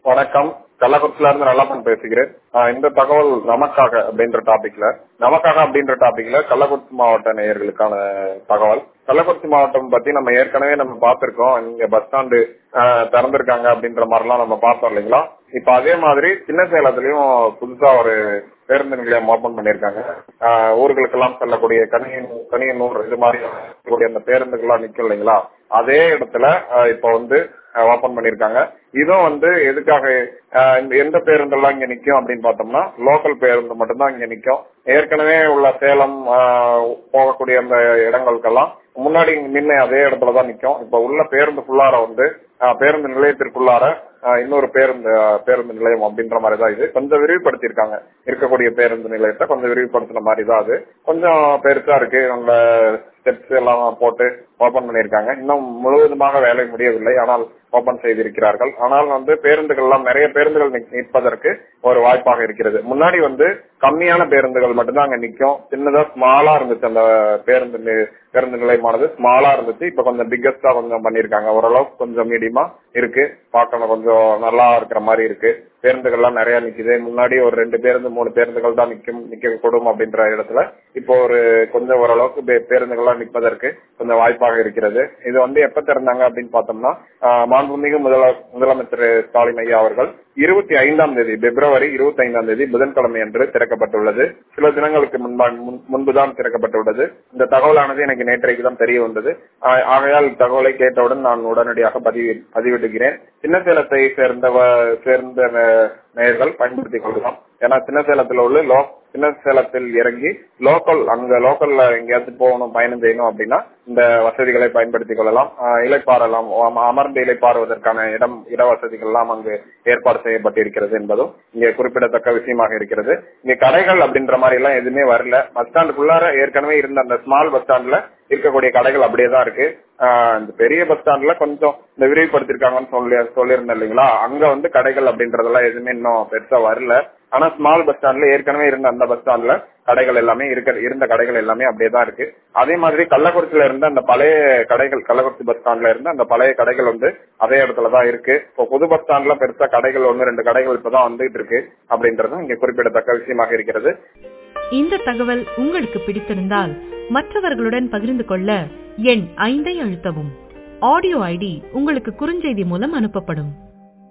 வணக்கம் கள்ளக்குறிச்சில இருந்து நல்லப்பன் பேசுகிறேன் ஆஹ் இந்த தகவல் நமக்காக அப்படின்ற டாபிக்ல நமக்காக அப்படின்ற டாபிக்ல கள்ளக்குறிச்சி மாவட்ட நேயர்களுக்கான தகவல் கள்ளக்குறிச்சி மாவட்டம் பத்தி நம்ம ஏற்கனவே நம்ம பார்த்திருக்கோம் இங்க பஸ் ஸ்டாண்டு திறந்திருக்காங்க அப்படின்ற மாதிரிலாம் நம்ம பார்த்தோம் இல்லைங்களா இப்ப அதே மாதிரி சின்ன சேலத்திலயும் புதுசா ஒரு பேருந்து நிலையம் ஓபன் பண்ணிருக்காங்க ஆஹ் ஊர்களுக்கெல்லாம் செல்லக்கூடிய கனியன் கனியனூர் இது மாதிரி இருக்கக்கூடிய அந்த பேருந்துகள்லாம் நிக்கும் இல்லைங்களா அதே இடத்துல ஆஹ் இப்ப வந்து ஓபன் பண்ணிருக்காங்க இதுவும் வந்து எதுக்காக ஆஹ் இந்த எந்த பேருந்தெல்லாம் இங்க நிக்கும் அப்படின்னு பார்த்தோம்னா லோக்கல் பேருந்து மட்டும்தான் இங்க நிக்கும் ஏற்கனவே உள்ள சேலம் ஆஹ் போகக்கூடிய அந்த இடங்களுக்கெல்லாம் முன்னாடி நின்று அதே இடத்துலதான் நிக்கும் இப்ப உள்ள பேருந்து ஃபுல்லார வந்து ஆஹ் பேருந்து நிலையத்திற்குள்ளார ஆஹ் இன்னொரு பேருந்து ஆஹ் பேருந்து நிலையம் அப்படின்ற மாதிரி தான் இது கொஞ்சம் விரிவுபடுத்தியிருக்காங்க இருக்கக்கூடிய பேருந்து நிலையத்தை கொஞ்சம் விரிவுபடுத்தின மாதிரி தான் அது கொஞ்சம் பெருசா இருக்கு அந்த ஸ்டெப்ஸ் எல்லாம் போட்டு ஓபன் பண்ணியிருக்காங்க இன்னும் முழுவதுமாக வேலை முடியவில்லை ஆனால் ஓபன் செய்திருக்கிறார்கள் ஆனால் வந்து பேருந்துகள் எல்லாம் நிறைய பேருந்துகள் நிற்பதற்கு ஒரு வாய்ப்பாக இருக்கிறது முன்னாடி வந்து கம்மியான பேருந்துகள் மட்டும்தான் அங்க நிக்கும் சின்னதா ஸ்மாலா இருந்துச்சு அந்த பேருந்து பேருந்து நிலையமானது ஸ்மாலா இருந்துச்சு இப்ப கொஞ்சம் பிக்கஸ்டா கொஞ்சம் பண்ணிருக்காங்க ஓரளவுக்கு கொஞ்சம் மீடியமா இருக்கு பார்க்கணும் கொஞ்சம் நல்லா இருக்கிற மாதிரி இருக்கு பேருந்துகள்லாம் நிறைய நிக்குது முன்னாடி ஒரு ரெண்டு பேருந்து மூணு பேருந்துகள் தான் நிக்கும் நிக்க கூடும் அப்படின்ற இடத்துல இப்போ ஒரு கொஞ்சம் ஓரளவுக்கு பேருந்துகள்லாம் நிற்பதற்கு கொஞ்சம் வாய்ப்பாக இருக்கிறது இது வந்து எப்ப திறந்தாங்க அப்படின்னு பார்த்தோம்னா மாண்புமிகு முதல முதலமைச்சர் ஸ்டாலின் ஐயா அவர்கள் இருபத்தி ஐந்தாம் தேதி பிப்ரவரி இருபத்தி ஐந்தாம் தேதி புதன்கிழமை அன்று திறக்கப்பட்டுள்ளது சில தினங்களுக்கு முன்பா முன்புதான் திறக்கப்பட்டுள்ளது இந்த தகவலானது எனக்கு நேற்றைக்கு தான் தெரிய வந்தது ஆகையால் தகவலை கேட்டவுடன் நான் உடனடியாக பதிவு பதிவிடுகிறேன் சின்ன சேலத்தை சேர்ந்த சேர்ந்த நேயர்கள் பயன்படுத்திக் கொள்ளலாம் ஏன்னா சின்ன சேலத்தில் உள்ள லோ சின்ன சேலத்தில் இறங்கி லோக்கல் அங்க லோக்கல்ல எங்கேயாச்சும் போகணும் பயணம் செய்யணும் அப்படின்னா இந்த வசதிகளை பயன்படுத்திக் கொள்ளலாம் இலைப்பாறலாம் அமர்ந்து இலைப்பாறுவதற்கான இடம் இட வசதிகள் எல்லாம் அங்கு ஏற்பாடு செய்யப்பட்டிருக்கிறது என்பதும் இங்கே குறிப்பிடத்தக்க விஷயமாக இருக்கிறது இங்க கடைகள் அப்படின்ற மாதிரி எல்லாம் எதுவுமே வரல பஸ் ஸ்டாண்டுக்குள்ளார ஏற்கனவே இருந்த அந்த ஸ்மால் பஸ் ஸ்டாண்ட்ல இருக்கக்கூடிய கடைகள் அப்படியே தான் இருக்கு இந்த பெரிய பஸ் ஸ்டாண்ட்ல கொஞ்சம் இந்த விரிவுபடுத்திருக்காங்கன்னு சொல்லி சொல்லியிருந்தேன் இல்லைங்களா அங்க வந்து கடைகள் அப்படின்றதெல்லாம் எதுவுமே இன்னும் பெருசா வரல ஆனா ஸ்மால் பஸ் ஸ்டாண்ட்ல ஏற்கனவே இருந்த அந்த பஸ் ஸ்டாண்ட்ல கடைகள் எல்லாமே இருக்க இருந்த கடைகள் எல்லாமே அப்படியே தான் இருக்கு அதே மாதிரி கள்ளக்குறிச்சியில இருந்த அந்த பழைய கடைகள் கள்ளக்குறிச்சி பஸ் ஸ்டாண்ட்ல இருந்த அந்த பழைய கடைகள் வந்து அதே இடத்துல தான் இருக்கு இப்போ புது பஸ் ஸ்டாண்ட்ல பெருசா கடைகள் ஒன்னு ரெண்டு கடைகள் இப்பதான் வந்துட்டு இருக்கு அப்படின்றதும் இங்க குறிப்பிடத்தக்க விஷயமாக இருக்கிறது இந்த தகவல் உங்களுக்கு பிடித்திருந்தால் மற்றவர்களுடன் பகிர்ந்து கொள்ள எண் ஐந்தை அழுத்தவும் ஆடியோ ஐடி உங்களுக்கு குறுஞ்செய்தி மூலம் அனுப்பப்படும்